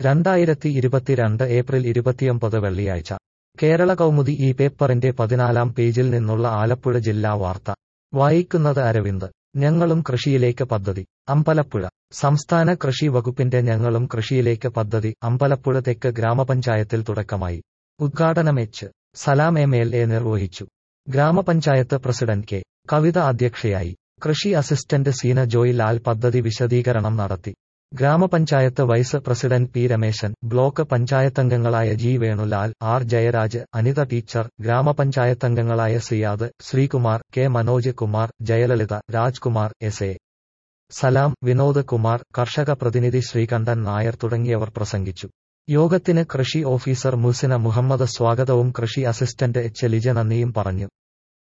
രണ്ടായിരത്തി ഇരുപത്തിരണ്ട് ഏപ്രിൽ ഇരുപത്തിയൊമ്പത് വെള്ളിയാഴ്ച കേരള കൗമുദി ഈ പേപ്പറിന്റെ പതിനാലാം പേജിൽ നിന്നുള്ള ആലപ്പുഴ ജില്ലാ വാർത്ത വായിക്കുന്നത് അരവിന്ദ് ഞങ്ങളും കൃഷിയിലേക്ക് പദ്ധതി അമ്പലപ്പുഴ സംസ്ഥാന കൃഷി വകുപ്പിന്റെ ഞങ്ങളും കൃഷിയിലേക്ക് പദ്ധതി അമ്പലപ്പുഴ തെക്ക് ഗ്രാമപഞ്ചായത്തിൽ തുടക്കമായി ഉദ്ഘാടനം H Salam M L A നിർവഹിച്ചു ഗ്രാമപഞ്ചായത്ത് പ്രസിഡന്റ് കെ കവിത അധ്യക്ഷയായി കൃഷി അസിസ്റ്റന്റ് സീന ജോയ് ലാൽ പദ്ധതി വിശദീകരണം നടത്തി ഗ്രാമപഞ്ചായത്ത് vice president P Rameshan block പഞ്ചായത്തംഗങ്ങളായ G Venulal R Jayaraj Anitha teacher ഗ്രാമപഞ്ചായത്തംഗങ്ങളായ Siyad Sreekumar K Manoj Kumar Jayalalitha Rajkumar S A Salam Vinod Kumar കർഷക പ്രതിനിധി ശ്രീകണ്ഠൻ നായർ തുടങ്ങിയവർ പ്രസംഗിച്ചു യോഗത്തിന് കൃഷി ഓഫീസർ മുസിന മുഹമ്മദ് സ്വാഗതവും കൃഷി അസിസ്റ്റന്റ് എച്ച് ലിജ നന്ദിയും പറഞ്ഞു